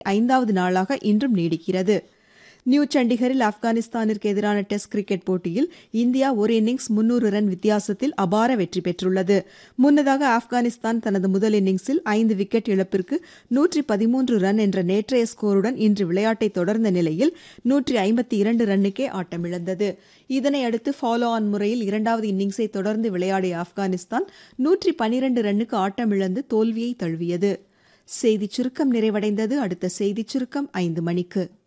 ஐந்தாவது நாளாக இன்றும் நீடிக்கிறது நியூ சண்டிகரில் ஆப்கானிஸ்தானிற்கு எதிரான டெஸ்ட் கிரிக்கெட் போட்டியில் இந்தியா ஒரு இன்னிங்ஸ் முன்னூறு ரன் வித்தியாசத்தில் அபார வெற்றி பெற்றுள்ளது முன்னதாக ஆப்கானிஸ்தான் தனது முதல் இன்னிங்ஸில் ஐந்து விக்கெட் இழப்பிற்கு நூற்றி பதிமூன்று ரன் என்ற நேற்றைய ஸ்கோருடன் இன்று விளையாட்டை தொடர்ந்த நிலையில் நூற்றி ஐம்பத்தி இரண்டு ரன்னுக்கே ஆட்டமிழந்தது இதனை அடுத்து ஃபாலோ ஆன் முறையில் இரண்டாவது இன்னிங்ஸை தொடர்ந்து விளையாடிய ஆப்கானிஸ்தான் நூற்றி பனிரண்டு ரன்னுக்கு ஆட்டமிழந்து தோல்வியை தழுவியது செய்திச் சுருக்கம் நிறைவடைந்தது அடுத்த செய்திச் சுருக்கம் ஐந்து மணிக்கு